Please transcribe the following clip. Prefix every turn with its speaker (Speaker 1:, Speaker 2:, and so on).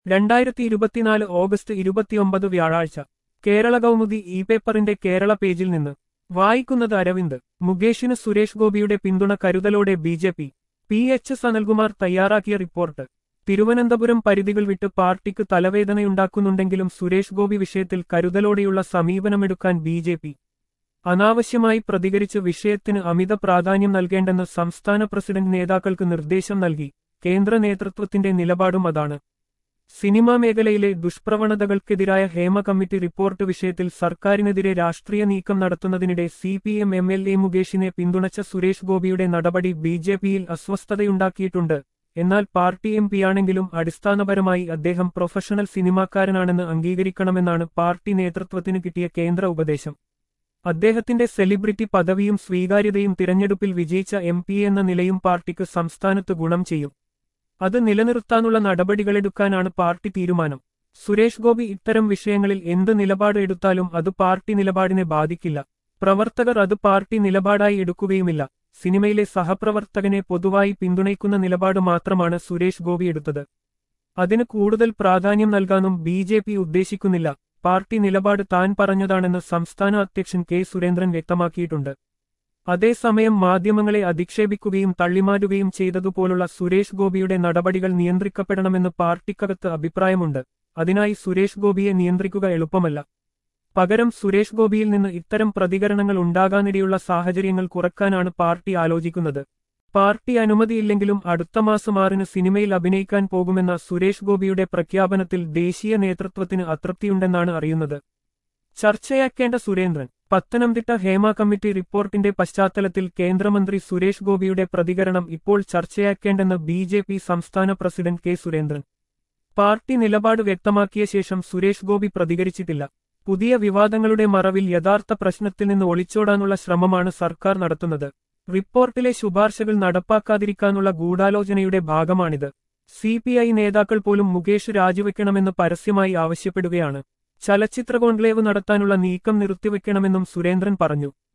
Speaker 1: രണ്ടായിരത്തി ഇരുപത്തിനാല് ഓഗസ്റ്റ് ഇരുപത്തിയൊമ്പത് വ്യാഴാഴ്ച കേരള കൗമുദി ഇ പേപ്പറിന്റെ കേരള പേജിൽ നിന്ന് വായിക്കുന്നത് അരവിന്ദ് മുകേഷിന് സുരേഷ് ഗോപിയുടെ പിന്തുണ കരുതലോടെ B J P P H Sanalkumar തയ്യാറാക്കിയ റിപ്പോർട്ട് തിരുവനന്തപുരം പരിധികൾ വിട്ട് പാർട്ടിക്ക് തലവേദനയുണ്ടാക്കുന്നുണ്ടെങ്കിലും സുരേഷ് ഗോപി വിഷയത്തിൽ കരുതലോടെയുള്ള സമീപനമെടുക്കാൻ ബി ജെ പി അനാവശ്യമായി പ്രതികരിച്ച് വിഷയത്തിന് അമിത പ്രാധാന്യം നൽകേണ്ടെന്ന് സംസ്ഥാന പ്രസിഡന്റ് നേതാക്കൾക്ക് നിർദ്ദേശം നൽകി കേന്ദ്ര നേതൃത്വത്തിന്റെ നിലപാടും അതാണ് സിനിമാ മേഖലയിലെ ദുഷ്പ്രവണതകൾക്കെതിരായ ഹേമ കമ്മിറ്റി റിപ്പോർട്ട് വിഷയത്തിൽ സർക്കാരിനെതിരെ രാഷ്ട്രീയ നീക്കം നടത്തുന്നതിനിടെ C P M M L A മുകേഷിനെ പിന്തുണച്ച സുരേഷ് ഗോപിയുടെ നടപടി ബി ജെ പിയിൽ അസ്വസ്ഥതയുണ്ടാക്കിയിട്ടുണ്ട് എന്നാൽ പാർട്ടി എം പിയാണെങ്കിലും അടിസ്ഥാനപരമായി അദ്ദേഹം പ്രൊഫഷണൽ സിനിമാക്കാരനാണെന്ന് അംഗീകരിക്കണമെന്നാണ് പാർട്ടി നേതൃത്വത്തിന് കിട്ടിയ കേന്ദ്ര ഉപദേശം അദ്ദേഹത്തിന്റെ സെലിബ്രിറ്റി പദവിയും സ്വീകാര്യതയും തിരഞ്ഞെടുപ്പിൽ വിജയിച്ച എം പി എന്ന നിലയും പാർട്ടിക്ക് സംസ്ഥാനത്ത് ഗുണം ചെയ്യും അത് നിലനിർത്താനുള്ള നടപടികളെടുക്കാനാണ് പാർട്ടി തീരുമാനം സുരേഷ് ഗോപി ഇത്തരം വിഷയങ്ങളിൽ എന്ത് നിലപാട് എടുത്താലും അത് പാർട്ടി നിലപാടിനെ ബാധിക്കില്ല പ്രവർത്തകർ അത് പാർട്ടി നിലപാടായി എടുക്കുകയുമില്ല സിനിമയിലെ സഹപ്രവർത്തകനെ പൊതുവായി പിന്തുണയ്ക്കുന്ന നിലപാട് മാത്രമാണ് സുരേഷ് ഗോപി എടുത്തത് അതിന് കൂടുതൽ പ്രാധാന്യം നൽകാനും ബി ജെ പി ഉദ്ദേശിക്കുന്നില്ല പാർട്ടി നിലപാട് താൻ പറഞ്ഞതാണെന്ന് സംസ്ഥാന അധ്യക്ഷൻ കെ സുരേന്ദ്രൻ വ്യക്തമാക്കിയിട്ടുണ്ട് അതേസമയം മാധ്യമങ്ങളെ അധിക്ഷേപിക്കുകയും തള്ളിമാറ്റുകയും ചെയ്തതുപോലുള്ള സുരേഷ് ഗോപിയുടെ നടപടികൾ നിയന്ത്രിക്കപ്പെടണമെന്ന് പാർട്ടിക്കകത്ത് അഭിപ്രായമുണ്ട് അതിനായി സുരേഷ് ഗോപിയെ നിയന്ത്രിക്കുക എളുപ്പമല്ല പകരം സുരേഷ് ഗോപിയിൽ നിന്ന് ഇത്തരം പ്രതികരണങ്ങൾ ഉണ്ടാകാനിടയുള്ള സാഹചര്യങ്ങൾ കുറക്കാനാണ് പാർട്ടി ആലോചിക്കുന്നത് പാർട്ടി അനുമതിയില്ലെങ്കിലും അടുത്ത മാസം ആറിന് സിനിമയിൽ അഭിനയിക്കാൻ പോകുമെന്ന സുരേഷ് ഗോപിയുടെ പ്രഖ്യാപനത്തിൽ ദേശീയ നേതൃത്വത്തിന് അതൃപ്തിയുണ്ടെന്നാണ് അറിയുന്നത് ചർച്ചയാക്കേണ്ട സുരേന്ദ്രൻ പത്തനംതിട്ട ഹേമ കമ്മിറ്റി റിപ്പോർട്ടിന്റെ പശ്ചാത്തലത്തിൽ കേന്ദ്രമന്ത്രി സുരേഷ് ഗോപിയുടെ പ്രതികരണം ഇപ്പോൾ ചർച്ചയാക്കേണ്ടെന്ന് ബി ജെ പി സംസ്ഥാന പ്രസിഡന്റ് കെ സുരേന്ദ്രൻ പാർട്ടി നിലപാട് വ്യക്തമാക്കിയ ശേഷം സുരേഷ് ഗോപി പ്രതികരിച്ചിട്ടില്ല പുതിയ വിവാദങ്ങളുടെ മറവിൽ യഥാർത്ഥ പ്രശ്നത്തിൽ നിന്ന് ഒളിച്ചോടാനുള്ള ശ്രമമാണ് സർക്കാർ നടത്തുന്നത് റിപ്പോർട്ടിലെ ശുപാർശകൾ നടപ്പാക്കാതിരിക്കാനുള്ള ഗൂഢാലോചനയുടെ ഭാഗമാണിത് സി പി ഐ നേതാക്കൾ പോലും മുകേഷ് രാജിവെക്കണമെന്ന് പരസ്യമായി ആവശ്യപ്പെടുകയാണ് ചലച്ചിത്ര കോൺക്ലേവ് നടത്താനുള്ള നീക്കം നിർത്തിവെക്കണമെന്നും സുരേന്ദ്രൻ പറഞ്ഞു